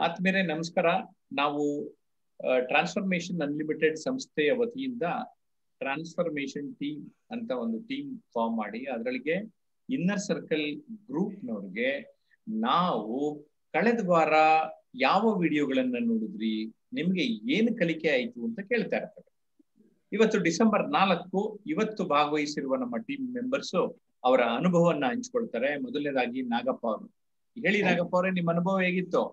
ಆದ್ಮೇಲೆ ನಮಸ್ಕಾರ ನಾವು ಟ್ರಾನ್ಸ್ಫಾರ್ಮೇಶನ್ ಅನ್ಲಿಮಿಟೆಡ್ ಸಂಸ್ಥೆಯ ವತಿಯಿಂದ ಟ್ರಾನ್ಸ್ಫಾರ್ಮೇಶನ್ ಟೀಮ್ ಅಂತ ಒಂದು ಟೀಮ್ ಫಾರ್ಮ್ ಮಾಡಿ ಅದರೊಳಗೆ ಇನ್ನರ್ ಸರ್ಕಲ್ ಗ್ರೂಪ್ನವ್ರಿಗೆ ನಾವು ಕಳೆದ ವಾರ ಯಾವ ವಿಡಿಯೋಗಳನ್ನ ನೋಡಿದ್ರಿ ನಿಮ್ಗೆ ಏನು ಕಲಿಕೆ ಆಯ್ತು ಅಂತ ಕೇಳ್ತಾ ಇರ್ತಾರೆ ಇವತ್ತು ಡಿಸೆಂಬರ್ ನಾಲ್ಕು ಇವತ್ತು ಭಾಗವಹಿಸಿರುವ ನಮ್ಮ ಟೀಮ್ ಮೆಂಬರ್ಸ್ ಅವರ ಅನುಭವವನ್ನ ಹಂಚ್ಕೊಳ್ತಾರೆ ಮೊದಲನೇದಾಗಿ ನಾಗಪ್ಪ ಅವರು ಹೇಳಿ ನಾಗಪ್ಪ ಅವರೇ ನಿಮ್ಮ ಅನುಭವ ಹೇಗಿತ್ತು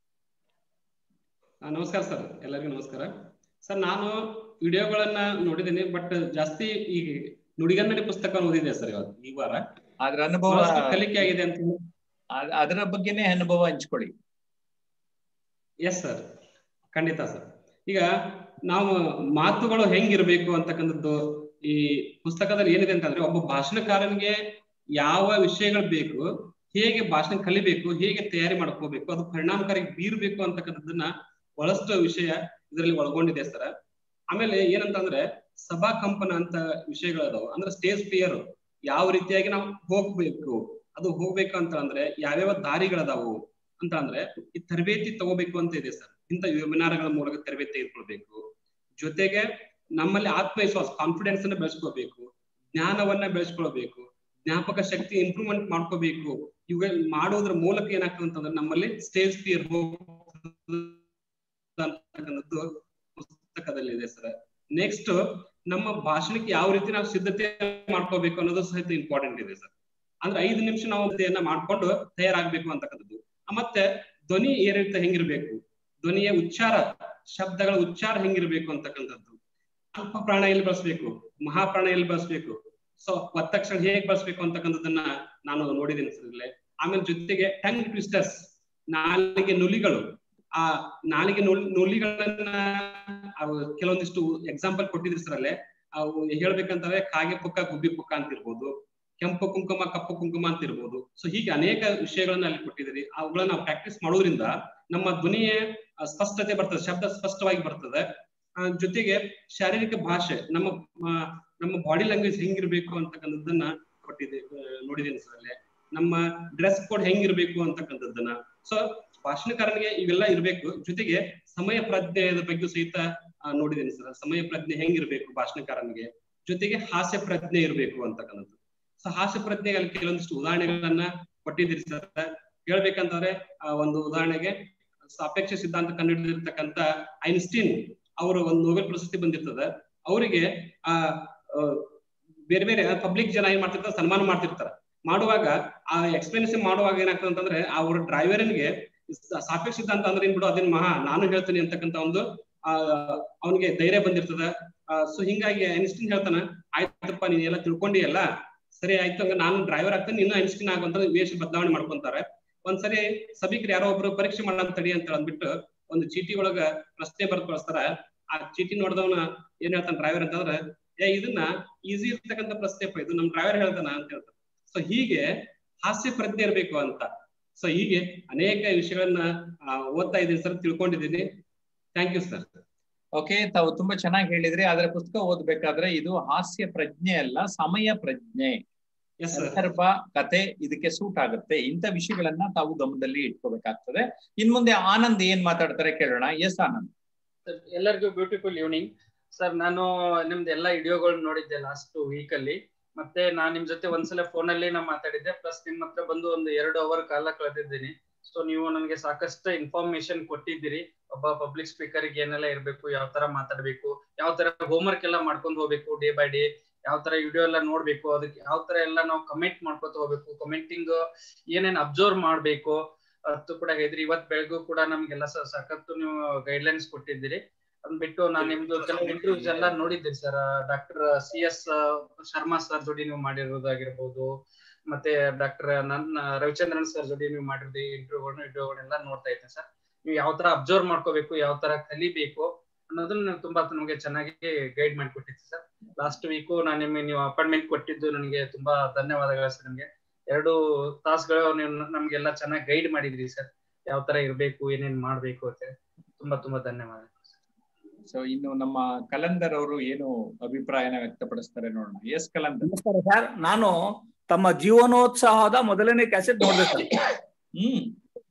ನಮಸ್ಕಾರ ಸರ್ ಎಲ್ಲರಿಗೂ ನಮಸ್ಕಾರ ಸರ್ ನಾನು ವಿಡಿಯೋಗಳನ್ನ ನೋಡಿದ್ದೀನಿ ಬಟ್ ಜಾಸ್ತಿ ಈ ನುಡಿಗನ್ನಡಿ ಪುಸ್ತಕ ಓದಿದೆ ಸರ್ ಇವತ್ತು ಈ ವಾರ ಅದ್ರ ಅನುಭವ ಬಹಳಷ್ಟು ಕಲಿಕೆ ಆಗಿದೆ ಅಂತ ಅದ್- ಅದರ ಬಗ್ಗೆನೇ ಅನುಭವ ಹಂಚ್ಕೊಳ್ಳಿ ಎಸ್ ಸರ್ ಖಂಡಿತ ಸರ್ ಈಗ ನಾವು ಮಾತುಗಳು ಹೆಂಗಿರ್ಬೇಕು ಅಂತಕ್ಕಂಥದ್ದು ಈ ಪುಸ್ತಕದಲ್ಲಿ ಏನಿದೆ ಅಂತಂದ್ರೆ ಒಬ್ಬ ಭಾಷಣಕಾರನಿಗೆ ಯಾವ ವಿಷಯಗಳು ಬೇಕು ಹೇಗೆ ಭಾಷಣ ಕಲಿಬೇಕು ಹೇಗೆ ತಯಾರಿ ಮಾಡ್ಕೋಬೇಕು ಅದು ಪರಿಣಾಮಕಾರಿ ಬೀರ್ಬೇಕು ಅಂತಕ್ಕಂಥದ್ದನ್ನ ಬಹಳಷ್ಟು ವಿಷಯ ಇದರಲ್ಲಿ ಒಳಗೊಂಡಿದೆ ಸರ್ ಆಮೇಲೆ ಏನಂತಂದ್ರೆ ಸಭಾ ಕಂಪನ ಅಂತ ವಿಷಯಗಳದಾವ ಅಂದ್ರೆ ಸ್ಟೇಜ್ ಫಿಯರ್ ಯಾವ ರೀತಿಯಾಗಿ ನಾವು ಹೋಗ್ಬೇಕು ಅದು ಹೋಗ್ಬೇಕು ಅಂತ ಅಂದ್ರೆ ಯಾವ್ಯಾವ ದಾರಿಗಳದಾವು ಅಂತ ಅಂದ್ರೆ ಈ ತರಬೇತಿ ತಗೋಬೇಕು ಅಂತ ಇದೆ ಸರ್ ಇಂಥ ವೆಬಿನಾರ್ಗಳ ಮೂಲಕ ತರಬೇತಿ ತೆಗೆದುಕೊಳ್ಬೇಕು ಜೊತೆಗೆ ನಮ್ಮಲ್ಲಿ ಆತ್ಮವಿಶ್ವಾಸ ಕಾನ್ಫಿಡೆನ್ಸ್ ಅನ್ನ ಬೆಳೆಸ್ಕೋಬೇಕು ಜ್ಞಾನವನ್ನ ಬೆಳೆಸ್ಕೊಳ್ಬೇಕು ಜ್ಞಾಪಕ ಶಕ್ತಿ ಇಂಪ್ರೂವ್ಮೆಂಟ್ ಮಾಡ್ಕೋಬೇಕು ಇವುಗಳ ಮಾಡೋದ್ರ ಮೂಲಕ ಏನಾಗ್ತದೆ ಅಂತಂದ್ರೆ ನಮ್ಮಲ್ಲಿ ಸ್ಟೇಜ್ ಫಿಯರ್ ಅಂತಕ್ಕಂಥದ್ದು ಪುಸ್ತಕದಲ್ಲಿ ಇದೆ ಸರ್ ನೆಕ್ಸ್ಟ್ ನಮ್ಮ ಭಾಷಣಕ್ಕೆ ಯಾವ ರೀತಿ ನಾವು ಸಿದ್ಧತೆ ಮಾಡ್ಕೋಬೇಕು ಅನ್ನೋದು ಸಹಿತ ಇಂಪಾರ್ಟೆಂಟ್ ಇದೆ ಸರ್ ಅಂದ್ರೆ ಐದು ನಿಮಿಷ ನಾವು ಅದನ್ನ ಮಾಡ್ಕೊಂಡು ತಯಾರಾಗ್ಬೇಕು ಅಂತಕ್ಕಂಥದ್ದು ಮತ್ತೆ ಧ್ವನಿ ಏರಿಳಿತ ಹೆಂಗಿರ್ಬೇಕು ಧ್ವನಿಯ ಉಚ್ಚಾರ ಶಬ್ದಗಳ ಉಚ್ಚಾರ ಹೆಂಗಿರ್ಬೇಕು ಅಂತಕ್ಕಂಥದ್ದು ಅಲ್ಪ ಪ್ರಾಣ ಎಲ್ಲಿ ಬಳಸ್ಬೇಕು ಮಹಾಪ್ರಾಣ ಎಲ್ಲಿ ಬಳಸ್ಬೇಕು ಸೊ ಒತ್ತಕ್ಷರ ಹೇಗ್ ಬಳಸ್ಬೇಕು ಅಂತಕ್ಕಂಥದ್ದನ್ನ ನಾನು ನೋಡಿದ್ದೀನಿ ಸರ್ ಇಲ್ಲೇ ಆಮೇಲೆ ಜೊತೆಗೆ ಟಂಗ್ ಟ್ವಿಸ್ಟರ್ಸ್ ನಾಲಿಗೆ ನುಲಿಗಳು ಆ ನಾಲಿಗೆ ನುಲ್- ನುಲಿಗಳನ್ನ ಅವು ಕೆಲವೊಂದಿಷ್ಟು ಎಕ್ಸಾಂಪಲ್ ಕೊಟ್ಟಿದ್ರಿ ಸರ್ ಅಲ್ಲೇ ಅವು ಹೇಳ್ಬೇಕಂತಂದ್ರೆ ಕಾಗೆ ಪುಕ್ಕ ಗುಬ್ಬಿ ಪುಕ್ಕ ಅಂತ ಇರ್ಬೋದು ಕೆಂಪು ಕುಂಕುಮ ಕಪ್ಪು ಕುಂಕುಮ ಅಂತ ಇರ್ಬೋದು ಸೊ ಹೀಗೆ ಅನೇಕ ವಿಷಯಗಳನ್ನ ಅಲ್ಲಿ ಕೊಟ್ಟಿದ್ದೀರಿ ಅವುಗಳನ್ನ ನಾವು ಪ್ರಾಕ್ಟೀಸ್ ಮಾಡೋದ್ರಿಂದ ನಮ್ಮ ಧ್ವನಿಯ ಆ, ಸ್ಪಷ್ಟತೆ ಬರ್ತದೆ ಶಬ್ದ ಸ್ಪಷ್ಟವಾಗಿ ಬರ್ತದೆ ಆ, ಜೊತೆಗೆ ಶಾರೀರಿಕ ಭಾಷೆ ನಮ್ಮ ಆ, ನಮ್ಮ ಬಾಡಿ ಲ್ಯಾಂಗ್ವೇಜ್ ಹೆಂಗಿರ್ಬೇಕು ಅಂತಕ್ಕಂಥದ್ದನ್ನ ಕೊಟ್ಟಿದೆ ಆ, ನೋಡಿದ್ದೀನಿ ಸರ್ ಅಲ್ಲೇ ನಮ್ಮ ಡ್ರೆಸ್ ಕೋಡ್ ಹೆಂಗಿರ್ಬೇಕು ಅಂತಕ್ಕಂಥದ್ದನ್ನ ಸೊ ಭಾಷಣಕಾರನಿಗೆ ಇವೆಲ್ಲ ಇರ್ಬೇಕು ಜೊತೆಗೆ ಸಮಯ ಪ್ರಜ್ಞೆಯ ಬಗ್ಗೆ ಸಹಿತ ಆ, ನೋಡಿದ್ದೀನಿ ಸರ್ ಸಮಯ ಪ್ರಜ್ಞೆ ಹೆಂಗಿರ್ಬೇಕು ಭಾಷಣಕಾರನಿಗೆ ಜೊತೆಗೆ ಹಾಸ್ಯ ಪ್ರಜ್ಞೆ ಇರ್ಬೇಕು ಅಂತಕ್ಕಂಥದ್ದು ಸೊ ಹಾಸ್ಯ ಪ್ರಜ್ಞೆಗೆ ಅಲ್ಲಿ ಕೆಲವೊಂದಿಷ್ಟು ಉದಾಹರಣೆಗಳನ್ನ ಕೊಟ್ಟಿದ್ದೀರಿ ಸರ್ ಹೇಳ್ಬೇಕಂತಂದ್ರೆ ಆ, ಒಂದು ಉದಾಹರಣೆಗೆ ಸಾಪೇಕ್ಷ ಸಿದ್ಧಾಂತ ಕಂಡುಹಿಡಿದಿರ್ತಕ್ಕಂಥ ಐನ್ಸ್ಟೀನ್ ಅವರು ಒಂದು ನೊಬೆಲ್ ಪ್ರಶಸ್ತಿ ಬಂದಿರ್ತದೆ ಅವರಿಗೆ ಆ ಆ, ಬೇರೆ ಬೇರೆ ಪಬ್ಲಿಕ್ ಜನ ಏನ್ ಮಾಡ್ತಿರ್ತಾರೆ ಸನ್ಮಾನ ಮಾಡ್ತಿರ್ತಾರೆ ಮಾಡುವಾಗ ಆ ಎಕ್ಸ್ಪ್ಲೇನೇಷನ್ ಮಾಡುವಾಗ ಏನಾಗ್ತದೆ ಅಂತಂದ್ರೆ ಅವ್ರ ಡ್ರೈವರ್ಗೆ ಸಾಪೇಕ್ಷ ಸಿದ್ಧಾಂತ ಅಂದ್ರೆ ಏನ್ ಬಿಡು ಅದನ್ನ ಮಹಾ ನಾನು ಹೇಳ್ತೀನಿ ಅಂತಕ್ಕಂಥ ಒಂದು ಆ ಅವನಿಗೆ ಧೈರ್ಯ ಬಂದಿರ್ತದ ಸೊ ಹಿಂಗಾಗಿ ಐನ್ಸ್ಟೀನ್ ಹೇಳ್ತಾನ ಆಯ್ತಪ್ಪ ನೀನ್ ಎಲ್ಲ ತಿಳ್ಕೊಂಡಿಯಲ್ಲ ಸರಿ ಆಯ್ತು ಹಂಗ ನಾನು ಡ್ರೈವರ್ ಆಗ್ತೇನೆ ನೀನು ಐನ್ಸ್ಟೀನ್ ಆಗುವಂತ ವೇಷ ಬದಲಾವಣೆ ಮಾಡ್ಕೊಂತಾರೆ ಒಂದ್ಸರಿ ಸಭಿಕರು ಯಾರೋ ಒಬ್ರು ಪರೀಕ್ಷೆ ಮಾಡೋಣ ತಡಿ ಅಂತ ಅಂದ್ಬಿಟ್ಟು ಒಂದು ಚೀಟಿ ಒಳಗ ಪ್ರಶ್ನೆ ಬರ್ದ್ ಕಳಿಸ್ತಾರ ಆ ಚೀಟಿ ನೋಡ್ದವನ ಏನ್ ಹೇಳ್ತಾನ ಡ್ರೈವರ್ ಅಂತಂದ್ರೆ ಏ ಇದನ್ನ ಈಸಿ ಇರ್ತಕ್ಕಂಥ ಪ್ರಶ್ನೆಪ್ಪ ಇದು ನಮ್ ಡ್ರೈವರ್ ಹೇಳ್ತಾನ ಅಂತ ಹೇಳ್ತಾನೆ ಸೊ ಹೀಗೆ ಹಾಸ್ಯ ಪ್ರಜ್ಞೆ ಇರ್ಬೇಕು ಅಂತ ಸೊ ಹೀಗೆ ಅನೇಕ ವಿಷಯಗಳನ್ನ ಆ, ಓದ್ತಾ ಇದ್ದೀನಿ ಸರ್ ತಿಳ್ಕೊಂಡಿದ್ದೀನಿ ಥ್ಯಾಂಕ್ ಯು ಸರ್ ಓಕೆ ತಾವು ತುಂಬಾ ಚೆನ್ನಾಗಿ ಹೇಳಿದ್ರಿ ಆದ್ರೆ ಪುಸ್ತಕ ಓದ್ಬೇಕಾದ್ರೆ ಇದು ಹಾಸ್ಯ ಪ್ರಜ್ಞೆ ಅಲ್ಲ ಸಮಯ ಪ್ರಜ್ಞೆ ಎಸ್ ಸರ್ ಸಂದರ್ಭ ಕತೆ ಇದಕ್ಕೆ ಸೂಟ್ ಆಗುತ್ತೆ ಇಂಥ ವಿಷಯಗಳನ್ನ ತಾವು ಗಮನದಲ್ಲಿ ಇಟ್ಕೋಬೇಕಾಗ್ತದೆ ಇನ್ ಮುಂದೆ ಆನಂದ್ ಏನ್ ಮಾತಾಡ್ತಾರೆ ಕೇಳೋಣ ಎಸ್ ಆನಂದ್ ಸರ್ ಎಲ್ಲರಿಗೂ ಬ್ಯೂಟಿಫುಲ್ ಈವ್ನಿಂಗ್ ಸರ್ ನಾನು ನಿಮ್ದು ಎಲ್ಲ ವಿಡಿಯೋಗಳು ನೋಡಿದ್ದೆ ಲಾಸ್ಟ್ ವೀಕ್ ಅಲ್ಲಿ ಮತ್ತೆ ನಾನ್ ನಿಮ್ ಜೊತೆ ಒಂದ್ಸಲ ಫೋನ್ ಅಲ್ಲಿ ನಾ ಮಾತಾಡಿದ್ದೆ ಪ್ಲಸ್ ನಿಮ್ ಹತ್ರ ಬಂದು ಒಂದು ಎರಡು ಅವರ್ ಕಾಲ ಕಳೆದಿದ್ದೀನಿ ಸೊ ನೀವು ನನಗೆ ಸಾಕಷ್ಟು ಇನ್ಫಾರ್ಮೇಶನ್ ಕೊಟ್ಟಿದ್ದೀರಿ ಒಬ್ಬ ಪಬ್ಲಿಕ್ ಸ್ಪೀಕರ್ ಏನೆಲ್ಲ ಇರ್ಬೇಕು ಯಾವ ತರ ಮಾತಾಡ್ಬೇಕು ಯಾವ ತರ ಹೋಮ್ವರ್ಕ್ ಎಲ್ಲ ಮಾಡ್ಕೊಂಡು ಹೋಗ್ಬೇಕು ಡೇ ಬೈ ಡೇ ಯಾವ ತರ ವಿಡಿಯೋ ಎಲ್ಲ ನೋಡ್ಬೇಕು ಅದಕ್ಕೆ ಯಾವ ತರ ಎಲ್ಲ ನಾವು ಕಮೆಂಟ್ ಮಾಡ್ಕೊತ ಹೋಗ್ಬೇಕು ಕಮೆಂಟಿಂಗ್ ಏನೇನ್ ಅಬ್ಸರ್ವ್ ಮಾಡ್ಬೇಕು ಅದು ಕೂಡ ಹೇಳಿದ್ರಿ ಇವತ್ ಬೆಳಗೂ ಕೂಡ ನಮ್ಗೆಲ್ಲ ಸ- ಸಖತ್ತು ನೀವು ಗೈಡ್ಲೈನ್ಸ್ ಕೊಟ್ಟಿದ್ದೀರಿ ಅಂದ್ಬಿಟ್ಟು ನಾನು ನಿಮ್ದು ಕೆಲವು ಇಂಟರ್ವ್ಯೂಸ್ ಎಲ್ಲ ನೋಡಿದ್ದೀರಿ sir doctor C S Sharma sir ಜೊತೆ ನೀವು ಮಾಡಿರೋದಾಗಿರ್ಬೋದು ಮತ್ತೆ ಡಾಕ್ಟರ್ ನನ್ನ ರವಿಚಂದ್ರನ್ ಸರ್ ಜೊತೆ ನೀವು ಮಾಡಿರೋದು ಇಂಟರ್ವ್ಯೂಗಳನ್ನ ವಿಡಿಯೋಗಳನ್ನೆಲ್ಲ ನೋಡ್ತಾ ಇದ್ದೆ ಸರ್ ನೀವು ಯಾವ ತರ ಅಬ್ಸರ್ವ್ ಮಾಡ್ಕೋಬೇಕು ಯಾವ ತರ ಕಲಿಬೇಕು ಅನ್ನೋದನ್ನ ನೀವು ತುಂಬಾ ನಮಗೆ ಚೆನ್ನಾಗಿ ಗೈಡ್ ಮಾಡಿಕೊಟ್ಟಿದ್ದೆ ಸರ್ ಲಾಸ್ಟ್ ವೀಕು ನಾನು ನಿಮಗೆ ನೀವು ಅಪಾಯಿಂಟ್ಮೆಂಟ್ ಕೊಟ್ಟಿದ್ದು ನನಗೆ ತುಂಬಾ ಧನ್ಯವಾದಗಳು ಸರ್ ನಿಮಗೆ ಎರಡು ತಾಸುಗಳು ನೀವು ನಮ್ಗೆಲ್ಲ ಚೆನ್ನಾಗಿ ಗೈಡ್ ಮಾಡಿದ್ರಿ ಸರ್ ಯಾವ ತರ ಇರ್ಬೇಕು ಏನೇನ್ ಮಾಡ್ಬೇಕು ಅಂತ ಹೇಳಿ. ತುಂಬಾ ತುಂಬಾ ಧನ್ಯವಾದ ಸೊ ಇನ್ನು ನಮ್ಮ ಕಲಂದರ್ ಅವರು ಏನು ಅಭಿಪ್ರಾಯನ ವ್ಯಕ್ತಪಡಿಸ್ತಾರೆ ನೋಡೋಣ ಎಸ್ ಕಲಂದರ್ ನಮಸ್ಕಾರ ಸರ್ ನಾನು ತಮ್ಮ ಜೀವನೋತ್ಸಾಹದ ಮೊದಲನೇ ಕ್ಯಾಸೆಟ್ ನೋಡಿದೆ ಸರ್ ಹ್ಮ್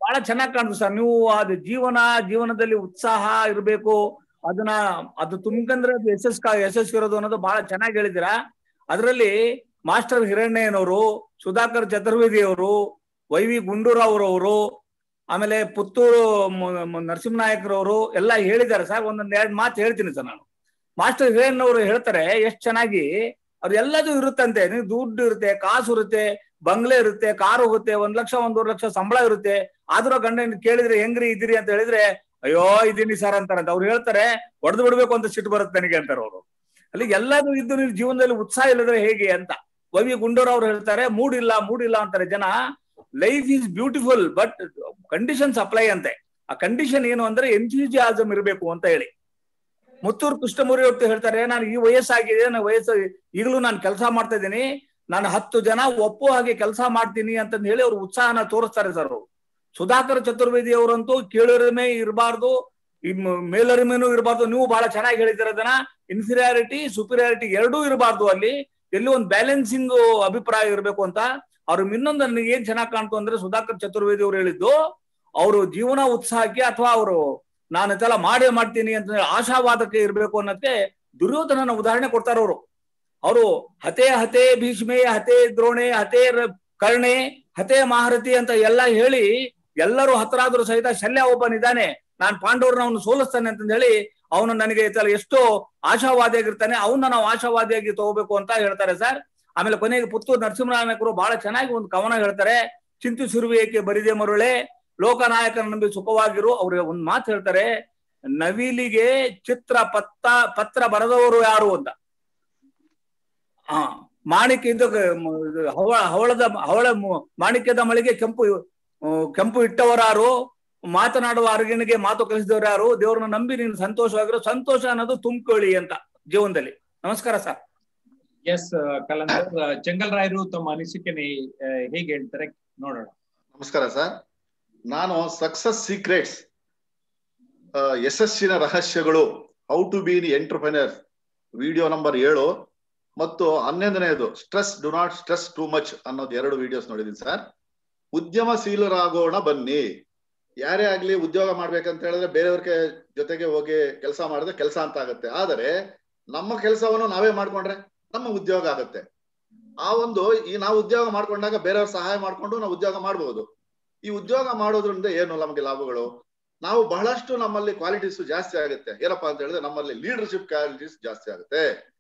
ಬಹಳ ಚೆನ್ನಾಗಿ ಕಾಣ್ತು ಸರ್ ನೀವು ಅದು ಜೀವನ ಜೀವನದಲ್ಲಿ ಉತ್ಸಾಹ ಇರಬೇಕು ಅದನ್ನ ಅದು ತುಂಬ್ಕಂದ್ರೆ ಅದು ಯಶಸ್ ಯಶಸ್ವಿ ಇರೋದು ಅನ್ನೋದು ಬಹಳ ಚೆನ್ನಾಗಿ ಹೇಳಿದಿರಾ ಅದರಲ್ಲಿ ಮಾಸ್ಟರ್ ಹಿರಣ್ಣಯ್ಯನವರು ಸುಧಾಕರ್ ಚತುರ್ವೇದಿ ಅವರು ವೈ ವಿ ಗುಂಡೂರಾವ್ ಅವರು ಆಮೇಲೆ ಪುತ್ತೂರು ಮ- ಮ- ನರಸಿಂಹನಾಯಕರವರು ಎಲ್ಲ ಹೇಳಿದ್ದಾರೆ ಸರ್ ಒಂದೊಂದ್ ಎರಡು ಮಾತು ಹೇಳ್ತೀನಿ ಸರ್ ನಾನು ಮಾಸ್ಟರ್ ಹಿರಣ್ಣವರು ಹೇಳ್ತಾರೆ ಎಷ್ಟು ಚೆನ್ನಾಗಿ ಅವ್ರು ಎಲ್ಲದೂ ಇರುತ್ತಂತೆ ನೀವು ದುಡ್ಡು ಇರುತ್ತೆ ಕಾಸು ಇರುತ್ತೆ ಬಂಗ್ಲೆ ಇರುತ್ತೆ ಕಾರು ಹೋಗುತ್ತೆ ಒಂದ್ ಲಕ್ಷ ಒಂದೂವರೆ ಲಕ್ಷ ಸಂಬಳ ಇರುತ್ತೆ ಆದ್ರೂ ಗಂಡ ಕೇಳಿದ್ರೆ ಹೆಂಗ್ರಿ ಇದ್ದೀರಿ ಅಂತ ಹೇಳಿದ್ರೆ ಅಯ್ಯೋ ಇದೀನಿ ಸರ್ ಅಂತಾರಂತ ಅವ್ರು ಹೇಳ್ತಾರೆ ಹೊಡೆದು ಬಿಡ್ಬೇಕು ಅಂತ ಸಿಟ್ಟು ಬರುತ್ತೆ ನನಗೆ ಅಂತಾರೆ ಅವರು ಅಲ್ಲಿ ಎಲ್ಲದೂ ಇದ್ದು ನೀವು ಜೀವನದಲ್ಲಿ ಉತ್ಸಾಹ ಇಲ್ಲದ್ರೆ ಹೇಗೆ ಅಂತ ವವಿ ಗುಂಡೂರ್ ಅವ್ರು ಹೇಳ್ತಾರೆ ಮೂಡ್ ಇಲ್ಲ ಮೂಡ್ ಇಲ್ಲ ಅಂತಾರೆ ಜನ life is beautiful but conditions apply ಅಂತೆ ಆ ಕಂಡೀಷನ್ ಏನು ಅಂದ್ರೆ ಎಂಥ್ಯೂಸಿಯಾಸಮ್ ಇರಬೇಕು ಅಂತ ಹೇಳಿ ಮುತ್ತೂರು ಕೃಷ್ಣಮೂರಿ ಹೊತ್ತು ಹೇಳ್ತಾರೆ ನಾನು ಈ ವಯಸ್ಸಾಗಿದೆ ನನ್ನ ವಯಸ್ಸು ಈಗಲೂ ನಾನು ಕೆಲಸ ಮಾಡ್ತಾ ಇದ್ದೀನಿ ನಾನು ಹತ್ತು ಜನ ಒಪ್ಪೋ ಹಾಗೆ ಕೆಲಸ ಮಾಡ್ತೀನಿ ಅಂತಂದು ಹೇಳಿ ಅವ್ರು ಉತ್ಸಾಹನ ತೋರಿಸ್ತಾರೆ ಸರ್ ಅವರು ಸುಧಾಕರ್ ಚತುರ್ವೇದಿ ಅವರಂತೂ ಕೀಳರಿಮೆ ಇರಬಾರ್ದು ಮೇಲರಿಮೆನೂ ಇರಬಾರ್ದು ನೀವು ಬಹಳ ಚೆನ್ನಾಗಿ ಹೇಳಿದ್ದೀರ ಅದನ್ನ ಇನ್ಫೀರಿಯಾರಿಟಿ ಸುಪೀರಿಯಾರಿಟಿ ಎರಡೂ ಇರಬಾರ್ದು ಅಲ್ಲಿ ಎಲ್ಲಿ ಒಂದು ಬ್ಯಾಲೆನ್ಸಿಂಗ್ ಅಭಿಪ್ರಾಯ ಇರಬೇಕು ಅಂತ ಅವ್ರ ಇನ್ನೊಂದು ನನಗೆ ಏನ್ ಚೆನ್ನಾಗಿ ಕಾಣ್ತು ಅಂದ್ರೆ ಸುಧಾಕರ್ ಚತುರ್ವೇದಿ ಅವರು ಹೇಳಿದ್ದು ಅವರು ಜೀವನ ಉತ್ಸಾಹಕ್ಕೆ ಅಥವಾ ಅವರು ನಾನು ಇದೆಲ್ಲ ಮಾಡೇ ಮಾಡ್ತೀನಿ ಅಂತ ಹೇಳಿ ಆಶಾವಾದಕ್ಕೆ ಇರಬೇಕು ಅನ್ನೋದಕ್ಕೆ ದುರ್ಯೋಧನನ ಉದಾಹರಣೆ ಕೊಡ್ತಾರೆ ಅವರು ಅವರು ಹತೆ ಹತೆ ಭೀಷ್ಮೆ ಹತೆ ದ್ರೋಣೆ ಹತೆ ರ- ಕರ್ಣೆ ಹತೆ ಮಹಾರಥಿ ಅಂತ ಎಲ್ಲ ಹೇಳಿ ಎಲ್ಲರೂ ಹತರಾದರೂ ಸಹಿತ ಶಲ್ಯ ಒಬ್ಬನಿದ್ದಾನೆ ನಾನ್ ಪಾಂಡವ್ರನ್ನ ಅವನು ಸೋಲಿಸ್ತಾನೆ ಅಂತ ಹೇಳಿ ಅವನು ನನಗೆ ಇದೆಲ್ಲ ಎಷ್ಟೋ ಆಶಾವಾದಿಯಾಗಿರ್ತಾನೆ ಅವನ್ನ ನಾವು ಆಶಾವಾದಿಯಾಗಿ ತಗೋಬೇಕು ಅಂತ ಹೇಳ್ತಾರೆ ಸರ್ ಆಮೇಲೆ ಕೊನೆಗೆ ಪುತ್ತೂರು ನರಸಿಂಹನಾಯಕರು ಬಹಳ ಚೆನ್ನಾಗಿ ಒಂದು ಕವನ ಹೇಳ್ತಾರೆ ಚಿಂತಿಸಿರುವೇಕೆ ಬರಿದೆ ಮರುಳೆ ಲೋಕನಾಯಕನ ನಂಬಿ ಸುಖವಾಗಿರು ಅವ್ರು ಒಂದ್ ಮಾತು ಹೇಳ್ತಾರೆ ನವಿಲಿಗೆ ಚಿತ್ರ ಪತ್ತ ಪತ್ರ ಬರೆದವರು ಯಾರು ಅಂತ ಆ ಮಾಣಿಕ್ಯ ಇದು ಮ- ಇದು ಹವಳ ಹವಳದ ಹವಳ ಮು- ಮಾಣಿಕ್ಯದ ಮಳಿಗೆ ಕೆಂಪು ಆ, ಕೆಂಪು ಇಟ್ಟವರಾರು ಮಾತನಾಡುವ ಅರಗಿಣಿಗೆ ಮಾತು ಕಲಿಸಿದವರು ಯಾರು ದೇವ್ರನ್ನ ನಂಬಿ ನೀನು ಸಂತೋಷವಾಗಿರೋ ಸಂತೋಷ ಅನ್ನೋದು ತುಂಬಿಕೊಳ್ಳಿ ಅಂತ ಜೀವನದಲ್ಲಿ ನಮಸ್ಕಾರ ಸರ್ ಎಸ್ ಕಲಂದರ್ ಜಂಗಲ್ ರಾಯರು ತಮ್ಮ ಅನಿಸಿಕೆನೆ ಆ, ಹೇಗೆ ಹೇಳ್ತಾರೆ ನೋಡೋಣ ನಮಸ್ಕಾರ ಸರ್ ನಾನು ಸಕ್ಸಸ್ ಸೀಕ್ರೆಟ್ಸ್ ಯಶಸ್ಸಿನ ರಹಸ್ಯಗಳು how to be in entrepreneur video number ಏಳು ಮತ್ತು ಹನ್ನೊಂದನೆಯದು stress do not stress too much ಅನ್ನೋದು ಎರಡು ವಿಡಿಯೋಸ್ ನೋಡಿದೀನಿ ಸರ್ ಉದ್ಯಮಶೀಲರಾಗೋಣ ಬನ್ನಿ ಯಾರೇ ಆಗ್ಲಿ ಉದ್ಯೋಗ ಮಾಡ್ಬೇಕಂತ ಹೇಳಿದ್ರೆ ಬೇರೆಯವ್ರ ಜೊತೆಗೆ ಹೋಗಿ ಕೆಲಸ ಮಾಡಿದ್ರೆ ಕೆಲಸ ಅಂತ ಆಗುತ್ತೆ ಆದರೆ ನಮ್ಮ ಕೆಲಸವನ್ನು ನಾವೇ ಮಾಡ್ಕೊಂಡ್ರೆ ನಮ್ಮ ಉದ್ಯೋಗ ಆಗುತ್ತೆ ಆ ಒಂದು ಈ ನಾವು ಉದ್ಯೋಗ ಮಾಡ್ಕೊಂಡಾಗ ಬೇರೆಯವ್ರ ಸಹಾಯ ಮಾಡ್ಕೊಂಡು ನಾವು ಉದ್ಯೋಗ ಮಾಡಬಹುದು ಈ ಉದ್ಯೋಗ ಮಾಡೋದ್ರಿಂದ ಏನು ನಮಗೆ ಲಾಭಗಳು ನಾವು ಬಹಳಷ್ಟು ನಮ್ಮಲ್ಲಿ ಕ್ವಾಲಿಟೀಸ್ ಜಾಸ್ತಿ ಆಗುತ್ತೆ ಏನಪ್ಪಾ ಅಂತ ಹೇಳಿದ್ರೆ ನಮ್ಮಲ್ಲಿ ಲೀಡರ್ಶಿಪ್ ಕ್ವಾಲಿಟೀಸ್ ಜಾಸ್ತಿ ಆಗುತ್ತೆ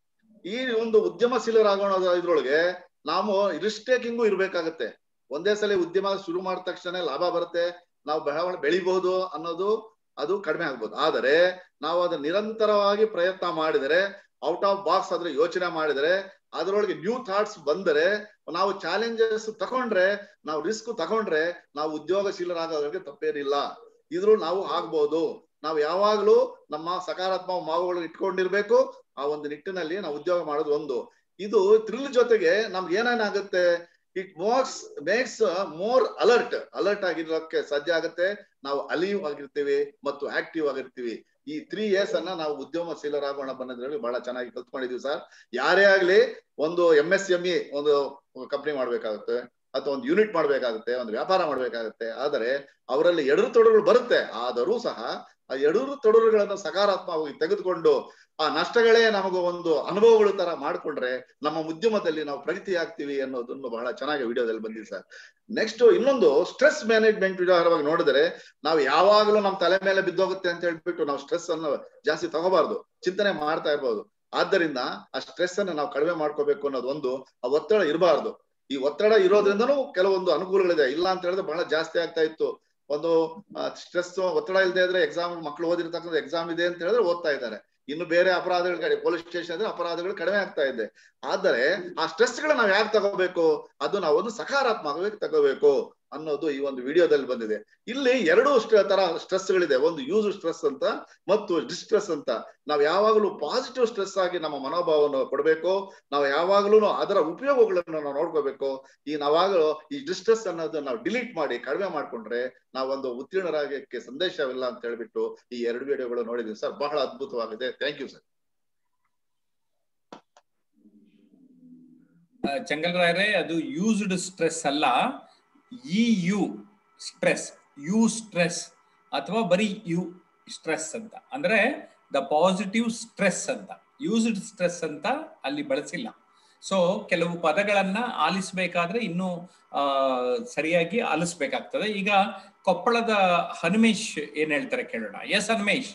ಈ ಒಂದು ಉದ್ಯಮಶೀಲರಾಗೋಣ ಇದ್ರೊಳಗೆ ನಾವು ರಿಸ್ಕ್ ಟೇಕಿಂಗು ಇರ್ಬೇಕಾಗತ್ತೆ ಒಂದೇ ಸಲ ಉದ್ಯಮ ಶುರು ಮಾಡಿದ ತಕ್ಷಣ ಲಾಭ ಬರುತ್ತೆ ನಾವು ಬೆಳ ಬೆಳಿಬಹುದು ಅನ್ನೋದು ಅದು ಕಡಿಮೆ ಆಗ್ಬೋದು ಆದರೆ ನಾವು ಅದನ್ನ ನಿರಂತರವಾಗಿ ಪ್ರಯತ್ನ ಮಾಡಿದರೆ ಔಟ್ ಆಫ್ ಬಾಕ್ಸ್ ಆದ್ರೆ ಯೋಚನೆ ಮಾಡಿದರೆ ಅದರೊಳಗೆ ನ್ಯೂ ಥಾಟ್ಸ್ ಬಂದರೆ ನಾವು ಚಾಲೆಂಜಸ್ ತಗೊಂಡ್ರೆ ನಾವು ರಿಸ್ಕ್ ತಗೊಂಡ್ರೆ ನಾವು ಉದ್ಯೋಗಶೀಲರಾಗೋದ್ರಿಗೆ ತಪ್ಪೇನಿಲ್ಲ ಇದ್ರೂ ನಾವು ಆಗ್ಬಹುದು ನಾವು ಯಾವಾಗ್ಲೂ ನಮ್ಮ ಸಕಾರಾತ್ಮಕ ಮಾವುಗಳು ಇಟ್ಕೊಂಡಿರ್ಬೇಕು ಆ ಒಂದು ನಿಟ್ಟಿನಲ್ಲಿ ನಾವು ಉದ್ಯೋಗ ಮಾಡೋದು ಒಂದು ಇದು ಥ್ರಿಲ್ ಜೊತೆಗೆ ನಮ್ಗೆ ಏನೇನಾಗುತ್ತೆ ಇಟ್ ಮೋಕ್ಸ್ ಮೇಕ್ಸ್ ಮೋರ್ ಅಲರ್ಟ್ ಅಲರ್ಟ್ ಆಗಿರೋಕ್ಕೆ ಸಾಧ್ಯ ಆಗುತ್ತೆ ನಾವು ಅಲೀವ್ ಆಗಿರ್ತೀವಿ ಮತ್ತು ಆಕ್ಟಿವ್ ಆಗಿರ್ತೀವಿ ಈ ತ್ರೀ ಇಯರ್ಸ್ ಅನ್ನ ನಾವು ಉದ್ಯಮಶೀಲರಾಗೋಣ ಬನ್ನೋದ್ರಲ್ಲಿ ಬಹಳ ಚೆನ್ನಾಗಿ ಕಲ್ತ್ಕೊಂಡಿದೀವಿ ಸರ್ ಯಾರೇ ಆಗ್ಲಿ ಒಂದು ಎಂ ಎಸ್ ಎಂ ಇ ಒಂದು ಕಂಪ್ನಿ ಮಾಡ್ಬೇಕಾಗುತ್ತೆ ಅಥವಾ ಒಂದು ಯೂನಿಟ್ ಮಾಡ್ಬೇಕಾಗುತ್ತೆ ಒಂದು ವ್ಯಾಪಾರ ಮಾಡ್ಬೇಕಾಗುತ್ತೆ ಆದರೆ ಅವರಲ್ಲಿ ಎಡರು ತೊಡರುಗಳು ಬರುತ್ತೆ ಆದರೂ ಸಹ ಆ ಎಡರು ತೊಡರುಗಳನ್ನು ಸಕಾರಾತ್ಮಕವಾಗಿ ತೆಗೆದುಕೊಂಡು ಆ ನಷ್ಟಗಳೇ ನಮಗ ಒಂದು ಅನುಭವಗಳ ತರ ಮಾಡ್ಕೊಂಡ್ರೆ ನಮ್ಮ ಉದ್ಯಮದಲ್ಲಿ ನಾವು ಪ್ರಗತಿ ಆಗ್ತೀವಿ ಅನ್ನೋದನ್ನು ಬಹಳ ಚೆನ್ನಾಗಿ ವಿಡಿಯೋದಲ್ಲಿ ಬಂದಿದೆ ಸರ್ ನೆಕ್ಸ್ಟ್ ಇನ್ನೊಂದು ಸ್ಟ್ರೆಸ್ ಮ್ಯಾನೇಜ್ಮೆಂಟ್ ವಿಚಾರವಾಗಿ ನೋಡಿದ್ರೆ ನಾವು ಯಾವಾಗಲೂ ನಮ್ಮ ತಲೆ ಮೇಲೆ ಬಿದ್ದೋಗುತ್ತೆ ಅಂತ ಹೇಳ್ಬಿಟ್ಟು ನಾವು ಸ್ಟ್ರೆಸ್ ಅನ್ನು ಜಾಸ್ತಿ ತಗೋಬಾರ್ದು ಚಿಂತನೆ ಮಾಡ್ತಾ ಇರ್ಬೋದು ಆದ್ದರಿಂದ ಆ ಸ್ಟ್ರೆಸ್ ಅನ್ನು ನಾವು ಕಡಿಮೆ ಮಾಡ್ಕೋಬೇಕು ಅನ್ನೋದು ಒಂದು ಆ ಒತ್ತಡ ಇರಬಾರ್ದು ಈ ಒತ್ತಡ ಇರೋದ್ರಿಂದನೂ ಕೆಲವೊಂದು ಅನುಕೂಲಗಳಿದೆ ಇಲ್ಲ ಅಂತ ಹೇಳಿದ್ರೆ ಬಹಳ ಜಾಸ್ತಿ ಆಗ್ತಾ ಇತ್ತು ಒಂದು ಸ್ಟ್ರೆಸ್ ಒತ್ತಡ ಇಲ್ಲದೆ ಇದ್ರೆ ಎಕ್ಸಾಮ್ ಮಕ್ಕಳು ಓದಿರ್ತಕ್ಕಂಥ ಎಕ್ಸಾಮ್ ಇದೆ ಅಂತ ಹೇಳಿದ್ರೆ ಓದ್ತಾ ಇದ್ದಾರೆ ಇನ್ನು ಬೇರೆ ಅಪರಾಧಗಳ ಕಡೆ ಪೊಲೀಸ್ ಸ್ಟೇಷನ್ ಅಂದ್ರೆ ಅಪರಾಧಗಳು ಕಡಿಮೆ ಆಗ್ತಾ ಇದೆ ಆದರೆ ಆ ಸ್ಟ್ರೆಸ್ ಗಳನ್ನ ನಾವು ಯಾಕೆ ತಗೋಬೇಕು ಅದು ನಾವು ಒಂದು ಸಕಾರಾತ್ಮಕವಾಗಿ ತಗೋಬೇಕು ಅನ್ನೋದು ಈ ಒಂದು ವಿಡಿಯೋದಲ್ಲಿ ಬಂದಿದೆ ಇಲ್ಲಿ ಎರಡು ತರ ಸ್ಟ್ರೆಸ್ ಗಳಿದೆ ಒಂದು ಯೂಸ್ ಸ್ಟ್ರೆಸ್ ಅಂತ ಮತ್ತು ಡಿಸ್ಟ್ರೆಸ್ ಅಂತ ನಾವು ಯಾವಾಗಲೂ ಪಾಸಿಟಿವ್ ಸ್ಟ್ರೆಸ್ ಆಗಿ ನಮ್ಮ ಮನೋಭಾವವನ್ನು ಕೊಡಬೇಕು ನಾವು ಯಾವಾಗಲೂ ಅದರ ಉಪಯೋಗಗಳನ್ನು ನಾವು ನೋಡ್ಕೋಬೇಕು ಈ ನಾವಾಗಲೂ ಈ ಡಿಸ್ಟ್ರೆಸ್ ಅನ್ನೋದು ನಾವು ಡಿಲೀಟ್ ಮಾಡಿ ಕಡಿಮೆ ಮಾಡ್ಕೊಂಡ್ರೆ ನಾವೊಂದು ಉತ್ತೀರ್ಣರಾಗಕ್ಕೆ ಸಂದೇಶವಿಲ್ಲ ಅಂತ ಹೇಳ್ಬಿಟ್ಟು ಈ ಎರಡು ವಿಡಿಯೋಗಳು ನೋಡಿದೀವಿ ಸರ್ ಬಹಳ ಅದ್ಭುತವಾಗಿದೆ ಥ್ಯಾಂಕ್ ಯು ಸರ್ ಚಂಗಲ್ ರಾಯರೇ ಅದು ಯೂಸ್ಡ್ ಸ್ಟ್ರೆಸ್ ಅಲ್ಲ E U stress U stress ಅಥವಾ ಬರೀ ಯು ಸ್ಟ್ರೆಸ್ ಅಂತ ಅಂದ್ರೆ ದ ಪಾಸಿಟಿವ್ ಸ್ಟ್ರೆಸ್ ಅಂತ ಯೂಸ್ಡ್ ಸ್ಟ್ರೆಸ್ ಅಂತ ಅಲ್ಲಿ ಬಳಸಿಲ್ಲ ಸೊ ಕೆಲವು ಪದಗಳನ್ನ ಆಲಿಸಬೇಕಾದ್ರೆ ಇನ್ನೂ ಆ, ಸರಿಯಾಗಿ ಆಲಿಸ್ಬೇಕಾಗ್ತದೆ ಈಗ ಕೊಪ್ಪಳದ ಹನುಮೇಶ್ ಏನ್ ಹೇಳ್ತಾರೆ ಕೇಳೋಣ ಎಸ್ ಹನುಮೇಶ್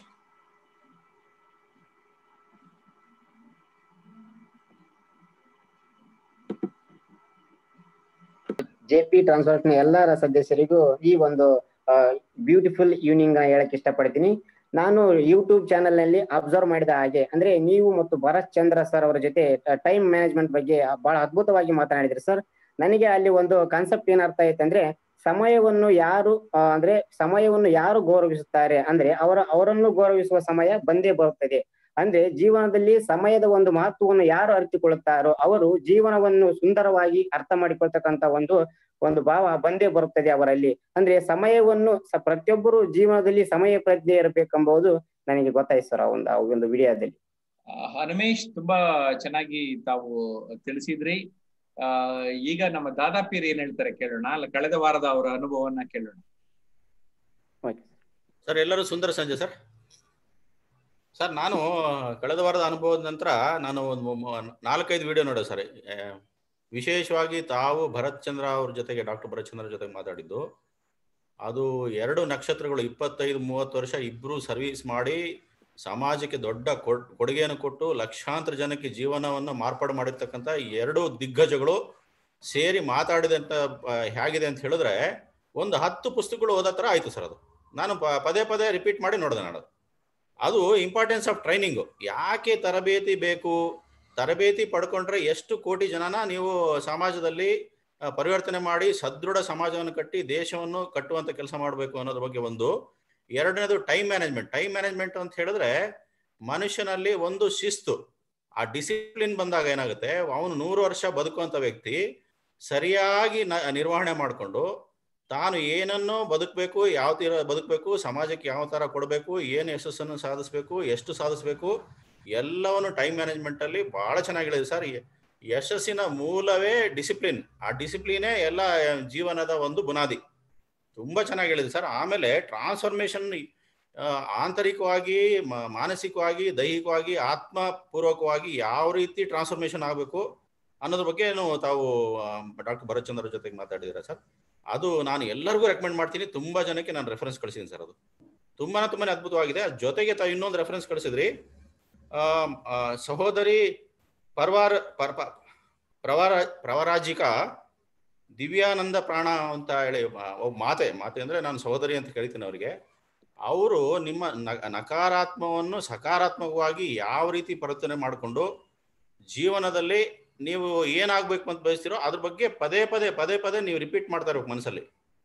ಜೆ ಪಿ ಟ್ರಾನ್ಸ್ಫರ್ನ ಎಲ್ಲರ ಸದಸ್ಯರಿಗೂ ಈ ಒಂದು ಬ್ಯೂಟಿಫುಲ್ ಈವ್ನಿಂಗ್ ಹೇಳಕ್ ಇಷ್ಟಪಡ್ತೀನಿ ನಾನು ಯೂಟ್ಯೂಬ್ ಚಾನೆಲ್ ನಲ್ಲಿ ಅಬ್ಸರ್ವ್ ಮಾಡಿದ ಹಾಗೆ ಅಂದ್ರೆ ನೀವು ಮತ್ತು ಭರತ್ ಚಂದ್ರ ಸರ್ ಅವರ ಜೊತೆ ಟೈಮ್ ಮ್ಯಾನೇಜ್ಮೆಂಟ್ ಬಗ್ಗೆ ಬಹಳ ಅದ್ಭುತವಾಗಿ ಮಾತನಾಡಿದ್ರಿ ಸರ್ ನನಗೆ ಅಲ್ಲಿ ಒಂದು ಕಾನ್ಸೆಪ್ಟ್ ಏನ್ ಅರ್ಥ ಆಯ್ತು ಅಂದ್ರೆ ಸಮಯವನ್ನು ಯಾರು ಆ, ಅಂದ್ರೆ ಸಮಯವನ್ನು ಯಾರು ಗೌರವಿಸುತ್ತಾರೆ ಅಂದ್ರೆ ಅವರ ಅವರನ್ನು ಗೌರವಿಸುವ ಸಮಯ ಬಂದೇ ಬರುತ್ತದೆ ಅಂದ್ರೆ ಜೀವನದಲ್ಲಿ ಸಮಯದ ಒಂದು ಮಹತ್ವವನ್ನು ಯಾರು ಅರಿತುಕೊಳ್ಳುತ್ತಾರೋ ಅವರು ಜೀವನವನ್ನು ಸುಂದರವಾಗಿ ಅರ್ಥ ಮಾಡಿಕೊಳ್ತಕ್ಕಂತ ಒಂದು ಒಂದು ಭಾವ ಬಂದೇ ಬರುತ್ತದೆ ಅವರಲ್ಲಿ ಅಂದ್ರೆ ಸಮಯವನ್ನು ಸ- ಪ್ರತಿಯೊಬ್ಬರು ಜೀವನದಲ್ಲಿ ಸಮಯ ಪ್ರಜ್ಞೆ ಇರಬೇಕೆಂಬುದು ನನಗೆ ಗೊತ್ತಾಯ್ತು ಸರ್ ಆ ಒಂದು ಆ ಒಂದು ವಿಡಿಯೋದಲ್ಲಿ ಆ, ಹನುಮೇಶ್ ತುಂಬಾ ಚೆನ್ನಾಗಿ ತಾವು ತಿಳಿಸಿದ್ರಿ ಆ ಈಗ ನಮ್ಮ ದಾದಾಪೀರ್ ಏನ್ ಹೇಳ್ತಾರೆ ಕೇಳೋಣ ಅಲ್ಲ ಕಳೆದ ವಾರದ ಅವರ ಅನುಭವವನ್ನ ಕೇಳೋಣ ಓಕೆ ಸರ್ ಎಲ್ಲರೂ ಸುಂದರ ಸಂಜೆ ಸರ್ ಸರ್ ನಾನು ಕಳೆದ ವಾರದ ಅನುಭವದ ನಂತರ ನಾನು ಒಂದು ಮು- ಮು- ನಾಲ್ಕೈದು ವಿಡಿಯೋ ನೋಡಿದೆ ಸರ್ ಆ, ವಿಶೇಷವಾಗಿ ತಾವು ಭರತ್ ಚಂದ್ರ ಅವ್ರ ಜೊತೆಗೆ ಡಾಕ್ಟರ್ ಭರತ್ ಚಂದ್ರ ಜೊತೆಗೆ ಮಾತಾಡಿದ್ದು ಅದು ಎರಡು ನಕ್ಷತ್ರಗಳು ಇಪ್ಪತ್ತೈದು ಮೂವತ್ತು ವರ್ಷ ಇಬ್ಬರು ಸರ್ವಿಸ್ ಮಾಡಿ ಸಮಾಜಕ್ಕೆ ದೊಡ್ಡ ಕೊಡ್- ಕೊಡುಗೆಯನ್ನು ಕೊಟ್ಟು ಲಕ್ಷಾಂತರ ಜನಕ್ಕೆ ಜೀವನವನ್ನು ಮಾರ್ಪಾಡು ಮಾಡಿರ್ತಕ್ಕಂಥ ಎರಡು ದಿಗ್ಗಜಗಳು ಸೇರಿ ಮಾತಾಡಿದಂತ ಆ, ಹೇಗಿದೆ ಅಂತ ಹೇಳಿದ್ರೆ ಒಂದು ಹತ್ತು ಪುಸ್ತಕಗಳು ಓದೋ ಥರ ಆಯ್ತು ಸರ್ ಅದು ನಾನು ಪ- ಪದೇ ಪದೇ ರಿಪೀಟ್ ಮಾಡಿ ನೋಡಿದೆ ನಾನು ಅದು. ಅದು ಇಂಪಾರ್ಟೆನ್ಸ್ ಆಫ್ ಟ್ರೈನಿಂಗು ಯಾಕೆ ತರಬೇತಿ ಬೇಕು ತರಬೇತಿ ಪಡ್ಕೊಂಡ್ರೆ ಎಷ್ಟು ಕೋಟಿ ಜನನ ನೀವು ಸಮಾಜದಲ್ಲಿ ಆ, ಪರಿವರ್ತನೆ ಮಾಡಿ ಸದೃಢ ಸಮಾಜವನ್ನು ಕಟ್ಟಿ ದೇಶವನ್ನು ಕಟ್ಟುವಂತ ಕೆಲಸ ಮಾಡಬೇಕು ಅನ್ನೋದ್ರ ಬಗ್ಗೆ ಒಂದು ಎರಡನೇದು ಟೈಮ್ ಮ್ಯಾನೇಜ್ಮೆಂಟ್ ಟೈಮ್ ಮ್ಯಾನೇಜ್ಮೆಂಟ್ ಅಂತ ಹೇಳಿದ್ರೆ ಮನುಷ್ಯನಲ್ಲಿ ಒಂದು ಶಿಸ್ತು ಆ ಡಿಸಿಪ್ಲಿನ್ ಬಂದಾಗ ಏನಾಗುತ್ತೆ ಅವನು ನೂರು ವರ್ಷ ಬದುಕುವಂತ ವ್ಯಕ್ತಿ ಸರಿಯಾಗಿ ನ- ನಿರ್ವಹಣೆ ಮಾಡಿಕೊಂಡು ತಾನು ಏನನ್ನು ಬದುಕಬೇಕು ಯಾವ ತೀರ ಬದುಕಬೇಕು ಸಮಾಜಕ್ಕೆ ಯಾವ ತರ ಕೊಡಬೇಕು ಏನು ಯಶಸ್ಸನ್ನು ಸಾಧಿಸಬೇಕು ಎಷ್ಟು ಸಾಧಿಸಬೇಕು ಎಲ್ಲವನ್ನು ಟೈಮ್ ಮ್ಯಾನೇಜ್ಮೆಂಟ್ ಅಲ್ಲಿ ಬಹಳ ಚೆನ್ನಾಗಿ ಹೇಳಿದೆ ಸರ್ ಯಶಸ್ಸಿನ ಮೂಲವೇ ಡಿಸಿಪ್ಲಿನ್ ಆ ಡಿಸಿಪ್ಲಿನೇ ಎಲ್ಲ ಜೀವನದ ಒಂದು ಬುನಾದಿ ತುಂಬಾ ಚೆನ್ನಾಗಿ ಹೇಳಿದೆ ಸರ್ ಆಮೇಲೆ ಟ್ರಾನ್ಸ್ಫಾರ್ಮೇಶನ್ ಆಂತರಿಕವಾಗಿ ಮ- ಮಾನಸಿಕವಾಗಿ ದೈಹಿಕವಾಗಿ ಆತ್ಮಪೂರ್ವಕವಾಗಿ ಯಾವ ರೀತಿ ಟ್ರಾನ್ಸ್ಫಾರ್ಮೇಶನ್ ಆಗಬೇಕು ಅನ್ನೋದ್ರ ಬಗ್ಗೆ ತಾವು ಡಾಕ್ಟರ್ ಭರತ್ ಚಂದ್ರ ಜೊತೆಗೆ ಮಾತಾಡಿದ್ದೀರಾ ಸರ್ ಅದು ನಾನು ಎಲ್ಲರಿಗೂ ರೆಕಮೆಂಡ್ ಮಾಡ್ತೀನಿ ತುಂಬಾ ಜನಕ್ಕೆ ನಾನು ರೆಫರೆನ್ಸ್ ಕಳಿಸಿದ್ದೀನಿ ಸರ್ ಅದು ತುಂಬಾನೇ ತುಂಬಾನೇ ಅದ್ಭುತವಾಗಿದೆ ಅದ್ ಜೊತೆಗೆ ತಾವು ಇನ್ನೊಂದು ರೆಫರೆನ್ಸ್ ಕಳಿಸಿದ್ರಿ ಆ, ಆ, ಸಹೋದರಿ ಪರ್ವಾರ ಪರ್ ಪ- ಪ್ರವರ ಪ್ರವರಾಜಿಕ ದಿವ್ಯಾನಂದ ಪ್ರಾಣ ಅಂತ ಹೇಳಿ ಮ- ಒಬ್ಬ ಮಾತೆ ಮಾತೆ ಅಂದ್ರೆ ನಾನು ಸಹೋದರಿ ಅಂತ ಕರಿತೀನಿ ಅವರಿಗೆ ಅವರು ನಿಮ್ಮ ನ- ನಕಾರಾತ್ಮವನ್ನು ಸಕಾರಾತ್ಮಕವಾಗಿ ಯಾವ ರೀತಿ ಪರಿವರ್ತನೆ ಮಾಡಿಕೊಂಡು ಜೀವನದಲ್ಲಿ ನೀವು ಏನಾಗ್ಬೇಕು ಅಂತ ಬಯಸ್ತೀರೋ ಅದ್ರ ಬಗ್ಗೆ ಪದೇ ಪದೇ ಪದೇ ಪದೇ ನೀವು ರಿಪೀಟ್ ಮಾಡ್ತಾ ಇರ್ಬೇಕು ಮನಸ್ಸಲ್ಲಿ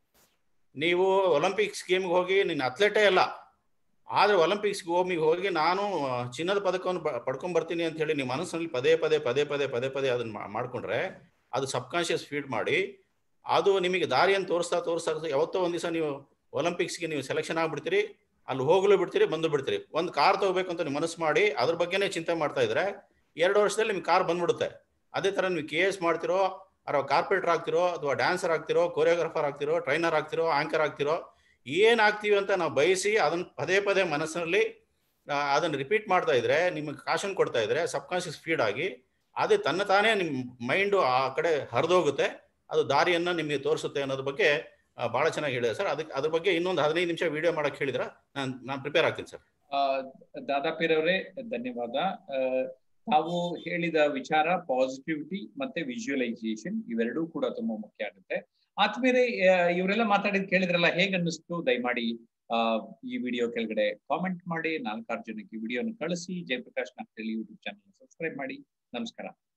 ನೀವು ಒಲಿಂಪಿಕ್ಸ್ ಗೇಮ್ಗೆ ಹೋಗಿ ನಿನ್ನ ಅಥ್ಲೆಟೇ ಅಲ್ಲ ಆದ್ರೆ ಒಲಿಂಪಿಕ್ಸ್ ಹೋಗಿ ಹೋಗಿ ನಾನು ಆ, ಚಿನ್ನದ ಪದಕವನ್ನು ಬ- ಪಡ್ಕೊಂಡ್ ಬರ್ತೀನಿ ಅಂತ ಹೇಳಿ ನಿಮ್ಮ ಮನಸ್ಸಿನಲ್ಲಿ ಪದೇ ಪದೇ ಪದೇ ಪದೇ ಪದೇ ಪದೇ ಅದನ್ನ ಮಾ- ಮಾಡ್ಕೊಂಡ್ರೆ ಅದು ಸಬ್ಕಾನ್ಶಿಯಸ್ ಫೀಡ್ ಮಾಡಿ ಅದು ನಿಮಗೆ ದಾರಿಯನ್ನು ತೋರಿಸ್ತಾ ತೋರಿಸ್ತಾ ತೋರಿಸ್ತಾ ಯಾವತ್ತೋ ಒಂದ್ ದಿವಸ ನೀವು ಒಲಿಂಪಿಕ್ಸ್ಗೆ ನೀವು ಸೆಲೆಕ್ಷನ್ ಆಗ್ಬಿಡ್ತೀರಿ ಅಲ್ಲಿ ಹೋಗಲು ಬಿಡ್ತೀರಿ ಬಂದು ಬಿಡ್ತೀರಿ ಒಂದು ಕಾರ್ ತಗೋಬೇಕು ಅಂತ ನೀವು ಮನಸ್ಸು ಮಾಡಿ ಅದ್ರ ಬಗ್ಗೆನೇ ಚಿಂತೆ ಮಾಡ್ತಾ ಇದ್ರೆ ಎರಡು ವರ್ಷದಲ್ಲಿ ನಿಮ್ಗೆ ಕಾರ್ ಬಂದ್ಬಿಡುತ್ತೆ ಅದೇ ತರ ನೀವು ಕೆ ಎಸ್ ಮಾಡ್ತಿರೋ ಅಥವಾ ಕಾರ್ಪೊರೇಟರ್ ಆಗ್ತಿರೋ ಅಥವಾ ಡ್ಯಾನ್ಸರ್ ಆಗ್ತಿರೋ ಕೊರಿಯೋಗ್ರಾಫರ್ ಆಗ್ತಿರೋ ಟ್ರೈನರ್ ಆಗ್ತಿರೋ ಆಂಕರ್ ಆಗ್ತಿರೋ ಏನ್ ಆಗ್ತೀವಿ ಅಂತ ನಾವು ಬಯಸಿ ಅದನ್ನ ಪದೇ ಪದೇ ಮನಸ್ಸಿನಲ್ಲಿ ಆ, ಅದನ್ನ ರಿಪೀಟ್ ಮಾಡ್ತಾ ಇದ್ರೆ ನಿಮಗೆ ಕಾಶನ್ ಕೊಡ್ತಾ ಇದ್ರೆ ಸಬ್ಕಾನ್ಶಿಯಸ್ ಫೀಡ್ ಆಗಿ ಅದೇ ತನ್ನ ತಾನೇ ನಿಮ್ಮ ಮೈಂಡು ಆ ಕಡೆ ಹರಿದೋಗುತ್ತೆ ಅದು ದಾರಿಯನ್ನ ನಿಮಗೆ ತೋರಿಸುತ್ತೆ ಅನ್ನೋದ್ರ ಬಗ್ಗೆ ಆ, ಬಹಳ ಚೆನ್ನಾಗಿ ಹೇಳಿದೆ ಸರ್ ಅದಕ್ಕೆ ಅದ್ರ ಬಗ್ಗೆ ಇನ್ನೊಂದು ಹದಿನೈದು ನಿಮಿಷ ವಿಡಿಯೋ ಮಾಡಕ್ ಹೇಳಿದ್ರ ನಾನು ನಾನು ಪ್ರಿಪೇರ್ ಆಗ್ತೀನಿ ಸರ್ ಆ, ದಾದಾಪೀರ್ ಅವರೇ ಧನ್ಯವಾದ ಆ, ತಾವು ಹೇಳಿದ ವಿಚಾರ ಪಾಸಿಟಿವಿಟಿ ಮತ್ತೆ ವಿಜುವಲೈಸೇಷನ್ ಇವೆರಡೂ ಕೂಡ ತುಂಬಾ ಮುಖ್ಯ ಆಗುತ್ತೆ ಆದ್ಮೇಲೆ ಆ, ಇವರೆಲ್ಲ ಮಾತಾಡಿದ್ ಕೇಳಿದ್ರಲ್ಲ ಹೇಗ್ ಅನ್ನಿಸ್ತು ದಯಮಾಡಿ ಆ ಈ ವಿಡಿಯೋ ಕೆಳಗಡೆ ಕಾಮೆಂಟ್ ಮಾಡಿ ನಾಲ್ಕಾರು ಜನಕ್ಕೆ ವಿಡಿಯೋನ ಕಳಿಸಿ ಜಯಪ್ರಕಾಶ್ ನಾಗ್ತೇಳಿ ಯೂಟ್ಯೂಬ್ ಚಾನಲ್ ಸಬ್ಸ್ಕ್ರೈಬ್ ಮಾಡಿ ನಮಸ್ಕಾರ